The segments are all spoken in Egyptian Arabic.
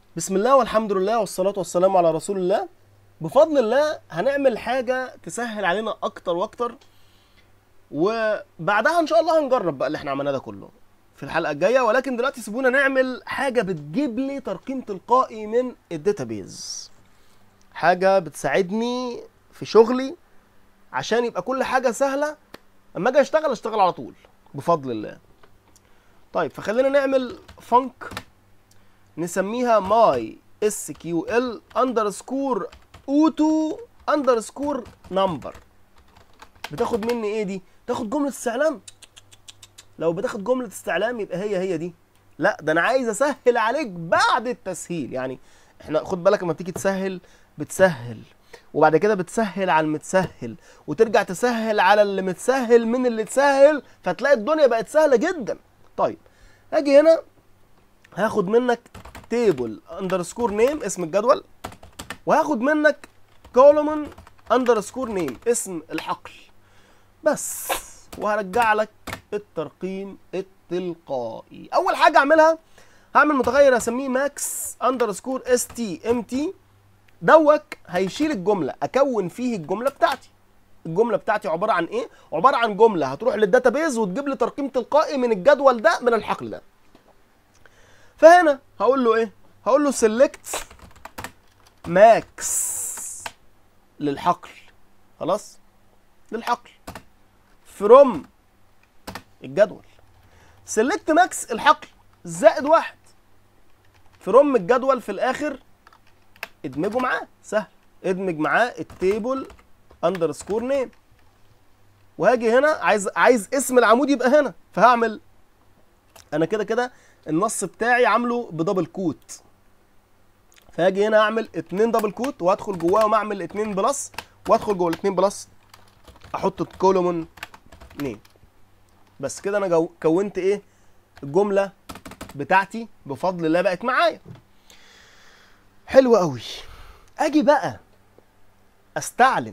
بسم الله والحمد لله والصلاة والسلام على رسول الله بفضل الله هنعمل حاجة تسهل علينا أكتر وأكتر وبعدها إن شاء الله هنجرب بقى اللي احنا عملناه ده كله في الحلقة الجاية ولكن دلوقتي سيبونا نعمل حاجة بتجيب لي ترقيم تلقائي من الداتابيز حاجة بتساعدني في شغلي عشان يبقى كل حاجة سهلة اما اجي اشتغل اشتغل على طول بفضل الله طيب فخلينا نعمل فانك نسميها ماي اس كيو ال اندرسكور اوتو اندرسكور نمبر بتاخد مني ايه دي تاخد جمله استعلام لو بتاخد جمله استعلام يبقى هي هي دي لا ده انا عايز اسهل عليك بعد التسهيل يعني احنا خد بالك لما بتيجي تسهل بتسهل وبعد كده بتسهل على المتسهل وترجع تسهل على اللي متسهل من اللي تسهل فتلاقي الدنيا بقت سهله جدا طيب اجي هنا هاخد منك تيبل اندرسكور نيم اسم الجدول وهاخد منك كولومن اندرسكور نيم اسم الحقل بس وهرجع لك الترقيم التلقائي اول حاجه اعملها هعمل متغير اسميه ماكس اندرسكور اس تي ام تي دوك هيشيل الجمله اكون فيه الجمله بتاعتي الجمله بتاعتي عباره عن ايه عباره عن جمله هتروح للداتابيز وتجيب لي ترقيم تلقائي من الجدول ده من الحقل ده فهنا هقول له ايه هقول له سيلكت ماكس للحقل خلاص للحقل فروم الجدول سيلكت ماكس الحقل زائد واحد فروم الجدول في الاخر ادمجه معاه سهل ادمج معاه التيبل اندرسكور نيم وهاجي هنا عايز عايز اسم العمود يبقى هنا فهعمل انا كده كده النص بتاعي عامله بدبل كوت فهاجي هنا اعمل اتنين دبل كوت وادخل جواهم اعمل اتنين بلس وادخل جوه الاتنين بلس احط الكولومون نيم بس كده انا جو كونت ايه الجمله بتاعتي بفضل الله بقت معايا حلو قوي اجي بقى استعلم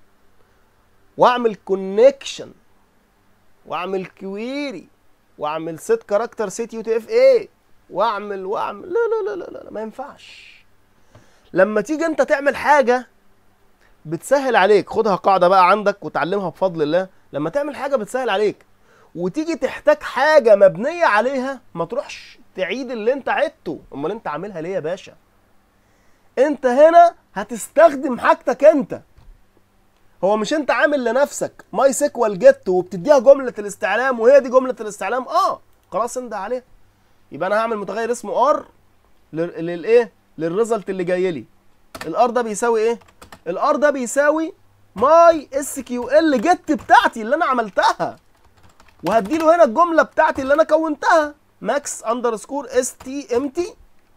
واعمل كونكشن واعمل كويري واعمل ست كاركتر سيت يو تي اف اي واعمل واعمل لا لا لا لا لا ما ينفعش لما تيجي انت تعمل حاجه بتسهل عليك خدها قاعده بقى عندك وتعلمها بفضل الله لما تعمل حاجه بتسهل عليك وتيجي تحتاج حاجه مبنيه عليها ما تروحش تعيد اللي انت عدته امال انت عاملها ليه يا باشا انت هنا هتستخدم حاجتك انت هو مش انت عامل لنفسك ماي سيكوال جيت وبتديها جمله الاستعلام وهي دي جمله الاستعلام اه خلاص انده عليها يبقى انا هعمل متغير اسمه ار للايه للريزلت اللي جاي لي الار ده بيساوي ايه الار ده بيساوي ماي اس كيو ال جيت بتاعتي اللي انا عملتها وهديله هنا الجمله بتاعتي اللي انا كونتها ماكس اندرسكور اس تي ام تي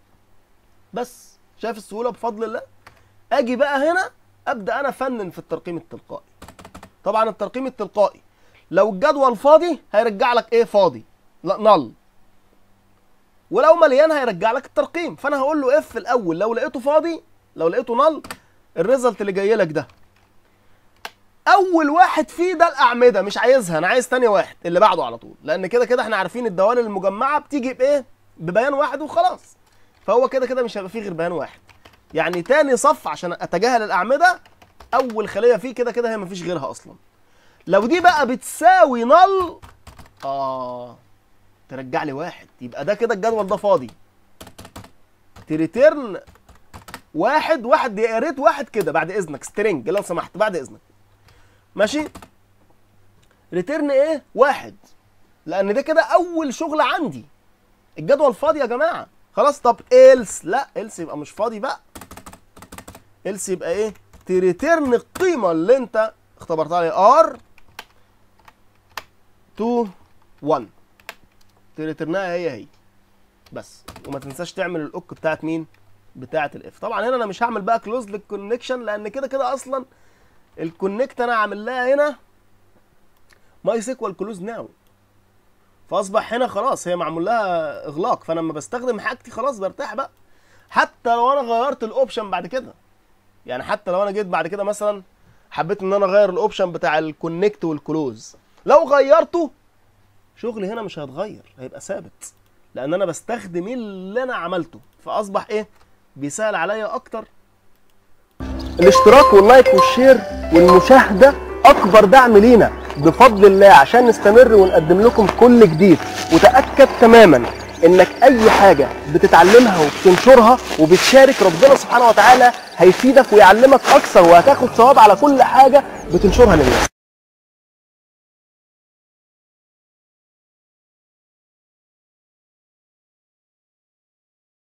بس شايف السهوله بفضل الله اجي بقى هنا ابدا انا افنن في الترقيم التلقائي طبعا الترقيم التلقائي لو الجدول فاضي هيرجع لك ايه فاضي لا نل ولو مليان هيرجع لك الترقيم فانا هقول له اف الاول لو لقيته فاضي لو لقيته نل الريزلت اللي جاي لك ده اول واحد فيه ده الاعمده مش عايزها انا عايز تاني واحد اللي بعده على طول لان كده كده احنا عارفين الدوال المجمعه بتيجي بايه ببيان واحد وخلاص فهو كده كده مش هيبقى فيه غير بيان واحد يعني تاني صف عشان اتجاهل الاعمده اول خليه فيه كده كده هي مفيش غيرها اصلا لو دي بقى بتساوي نل اه ترجع لي واحد يبقى ده كده الجدول ده فاضي تريتيرن واحد واحد يا ريت واحد كده بعد اذنك سترينج لو سمحت بعد اذنك ماشي ريتيرن ايه واحد لان ده كده اول شغل عندي الجدول فاضي يا جماعه خلاص طب إلس لا إلس يبقى مش فاضي بقى إلس يبقى ايه تريتيرن القيمة اللي انت اختبرتها لي ار 2 1 تريتيرنها هي هي بس وما تنساش تعمل الاوك بتاعت مين بتاعت الاف طبعا هنا انا مش هعمل بقى كلوز للكونكشن لان كده كده اصلا الكونكت انا عامل لها هنا ماي سيكوال كلوز ناو فاصبح هنا خلاص هي معمول لها اغلاق فانا لما بستخدم حاجتي خلاص برتاح بقى حتى لو انا غيرت الاوبشن بعد كده يعني حتى لو انا جيت بعد كده مثلا حبيت ان انا اغير الاوبشن بتاع الكونكت والكلوز لو غيرته شغلي هنا مش هيتغير هيبقى ثابت لان انا بستخدم اللي انا عملته فاصبح ايه بيسهل عليا اكتر الاشتراك واللايك والشير والمشاهده اكبر دعم لينا بفضل الله عشان نستمر ونقدم لكم كل جديد وتاكد تماما انك اي حاجه بتتعلمها وبتنشرها وبتشارك ربنا سبحانه وتعالى هيفيدك ويعلمك اكثر وهتاخد ثواب على كل حاجه بتنشرها للناس